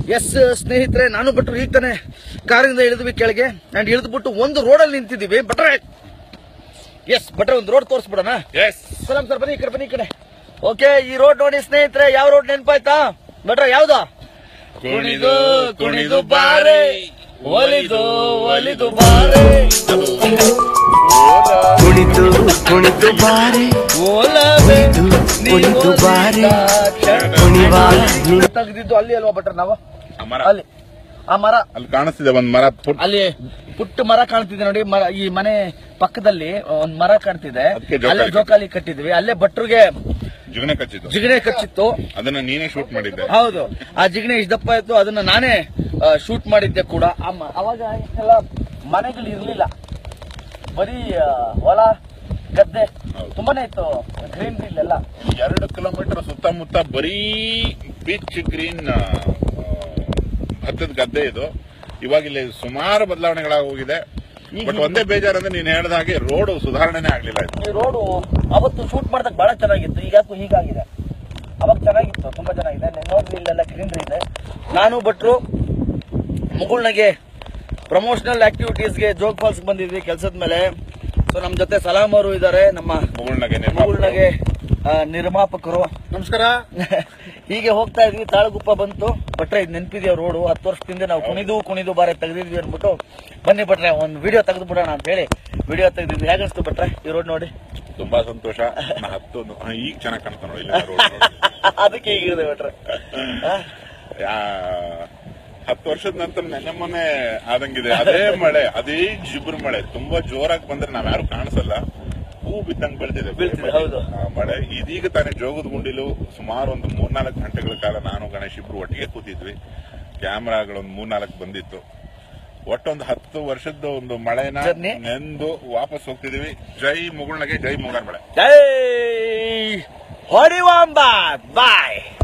S ಸ್ನೇಹಿತರೆ ನಾನು ಭಟ್ರು ಈಗ ತಾನೆ ಕಾರಿಂದ ಇಳಿದ್ವಿ ಕೆಳಗೆ ಅಂಡ್ ಇಳಿದ್ಬಿಟ್ಟು ಒಂದು ರೋಡಲ್ಲಿ ನಿಂತಿದ್ದೀವಿ ಭಟ್ರೆ ಎಸ್ ಭಟ್ರೆ ಒಂದು ರೋಡ್ ತೋರಿಸ್ಬಿಡೋಣ ಎಸ್ ಸಲಾಂ ಸರ್ ಬನ್ನಿ ಈ ಕಡೆ ಬನ್ನಿ ಈ ಕಡೆ ಓಕೆ ಈ ರೋಡ್ ನೋಡಿ ಸ್ನೇಹಿತರೆ ಯಾವ ರೋಡ್ ನೆನಪಾಯ್ತಾ ಭಟ್ರೆ ಯಾವ್ದು ಕುಣಿದು ಕುಣಿದು ಬಾರೆ ಒಲಿದು ಒಲಿದು ಬಾರೆ ಕುಣಿದು ಕುಣಿದು ಬಾರೆ ಓಲವೇ ಕುಣಿದು ಬಾರೆ ನೀವು ಕುಣಿವ ತೆಗ್ದಿದ್ದು ಅಲ್ಲಿ ಅಲ್ವಾ ಭಟ್ರೆ ನಾವು ಆ ಮರ ಅಲ್ಲಿ ಆ ಮರ ಅಲ್ಲಿ ಕಾಣಿಸ್ತಿದೆ ಒಂದ್ ಮರ ಪುಟ್ ಅಲ್ಲಿ ಪುಟ್ಟ ಮರ ಕಾಣ್ತಿದೆ ನೋಡಿ ಮರ ಈ ಮನೆ ಪಕ್ಕದಲ್ಲಿ ಒಂದ್ ಮರ ಕಾಣ್ತಿದೆ ಅದಕ್ಕೆ ಜೋಕಾಲಿ ಅಲ್ಲೇ ಜೋಕಾಲಿ ಕಟ್ಟಿದ್ವಿ ಅಲ್ಲೇ ಭಟ್ರಿಗೆ ಜಿಗಣೆ ಕಚ್ಚಿದ್ದು ಜಿಗಣೆ ಕಚ್ಚಿತ್ತು ಅದನ್ನ ನೀನೇ ಶೂಟ್ ಮಾಡಿದ್ದೆ ಹೌದು ಆ ಜಿಗಣೆ ಇಷ್ಟು ದಪ್ಪ ಇತ್ತು ಅದನ್ನ ನಾನೇ ಶೂಟ್ ಮಾಡಿದ್ದೆ ಕೂಡ ಆ ಮ- ಅವಾಗ ಎಲ್ಲ ಮನೆಗಳು ಇರ್ಲಿಲ್ಲ ಬರೀ ಆ, ಹೊಲ ಗದ್ದೆ ಹೌದು. ತುಂಬಾನೇ ಇತ್ತು ಗ್ರೀನ್ ಇಲ್ಲೆಲ್ಲ ಎರಡು ಕಿಲೋಮೀಟರ್ ಸುತ್ತಮುತ್ತ ಬರೀ ಪಿಚ್ ಗ್ರೀನ್ ಭತ್ತದ ಗದ್ದೆ ಇದು ಇವಾಗ ಇಲ್ಲಿ ಸುಮಾರು ಬದಲಾವಣೆಗಳಾಗಿ ಹೋಗಿದೆ ಈಗ ಬಟ್ ಒಂದೇ ಬೇಜಾರಂದ್ರೆ ನೀನ್ ಹೇಳ್ದ ಹಾಗೆ ರೋಡ್ ಸುಧಾರಣೆನೇ ಆಗ್ಲಿಲ್ಲ ಇದು ಈ ರೋಡು ಅವತ್ತು ಶೂಟ್ ಮಾಡಿದಾಗ ಬಹಳ ಚೆನ್ನಾಗಿತ್ತು ಈಗಾಕು ಹೀಗಾಗಿದೆ ಅವಾಗ ಚೆನ್ನಾಗಿತ್ತು ತುಂಬಾ ಚೆನ್ನಾಗಿದೆ ನೀವು ನೋಡ್ರಿ ಇಲ್ಲೆಲ್ಲ ಗ್ರೀನರಿ ಇದೆ ನಾನು ಭಟ್ರು ಮುಗುಳ್ನಗೆ ಪ್ರಮೋಷನಲ್ ಆಕ್ಟಿವಿಟೀಸ್ಗೆ ಜೋಗ್ ಫಾಲ್ಸ್ ಬಂದಿದ್ವಿ ಕೆಲಸದ ಮೇಲೆ ಸೊ ನಮ್ಮ ಜೊತೆ ಸಲಾಮ್ ಅವರು ಇದ್ದಾರೆ ನಮ್ಮ ಮುಗುಳ್ನಗೆ ಮುಗುಳ್ನಗೆ ಆ, ನಿರ್ಮಾಪಕರು ನಮಸ್ಕಾರ ಹೀಗೆ ಹೋಗ್ತಾ ಇದ್ವಿ ತಾಳಗುಪ್ಪ ಬಂತು ಭಟ್ರೆ ಇದು ನೆನಪಿದೆಯಾ ರೋಡು ಹತ್ತು ವರ್ಷದಿಂದ ನಾವು ಕುಣಿದು ಕುಣಿದು ಬಾರೆ ತೆಗೆದಿದ್ವಿ ಅಂದ್ಬಿಟ್ಟು ಬನ್ನಿ ಭಟ್ರೆ ಒಂದು ವಿಡಿಯೋ ತೆಗೆದು ಬಿಡೋಣ ಅಂತ ಹೇಳಿ ವಿಡಿಯೋ ತೆಗೆದಿದ್ವಿ ಹೇಗನ್ಸ್ತು ಭಟ್ರೆ ಈ ರೋಡ್ ನೋಡಿ ತುಂಬಾ ಸಂತೋಷ ನಾ ಹತ್ತು ಹಾ, ಈಗ ಚೆನ್ನಾಗಿ ಕಾಣ್ತಾ ನೋಡಿ ಇಲ್ಲಿ road ನೋಡಿ. ಅದಕ್ಕೆ ಹೀಗಿದೆ ಭಟ್ರೆ ಆ? ಯಾ- ಹತ್ತು ವರ್ಷದ ನಂತರ ನೆನ್ನೆ ಮೊನ್ನೆ ಆದಂಗಿದೆ ಅದೇ ಮಳೆ ಅದೇ ಜಿಬ್ರು ಮಳೆ ತುಂಬಾ ಜೋರಾಗಿ ಬಂದ್ರೆ ನಾವ್ ಯಾರು ಕಾಣಿಸಲ್ಲ ಹೂ ಬಿದ್ದಂಗ್ ಬೆಳೆದಿದೆ ಬೀಳ್ತಿದೆ, ಹೌದು. ಮಳೆ ಇದೀಗ ತಾನೇ ಜೋಗದ ಗುಂಡಿಲು ಸುಮಾರು ಒಂದು ಮೂರ್ನಾಲ್ಕು ಗಂಟೆಗಳ ಕಾಲ ನಾನು ಗಣೇಶ್ ಇಬ್ರು ಒಟ್ಟಿಗೆ ಕೂತಿದ್ವಿ ಕ್ಯಾಮ್ರಾಗಳೊಂದು ಮೂರ್ನಾಲ್ಕು ಬಂದಿತ್ತು ಒಟ್ಟೊಂದು ಹತ್ತು ವರ್ಷದ ಒಂದು ಮಳೆನ Journey. ನೆಂದು ವಾಪಸ್ ಹೋಗ್ತಿದೀವಿ ಜೈ ಮುಗುಳ್ನಗೆ ಜೈ ಮುಗಾರ್ ಮಳೆ ಜೈ ಹೊಡಿವಾಂಬ ಬಾಯ್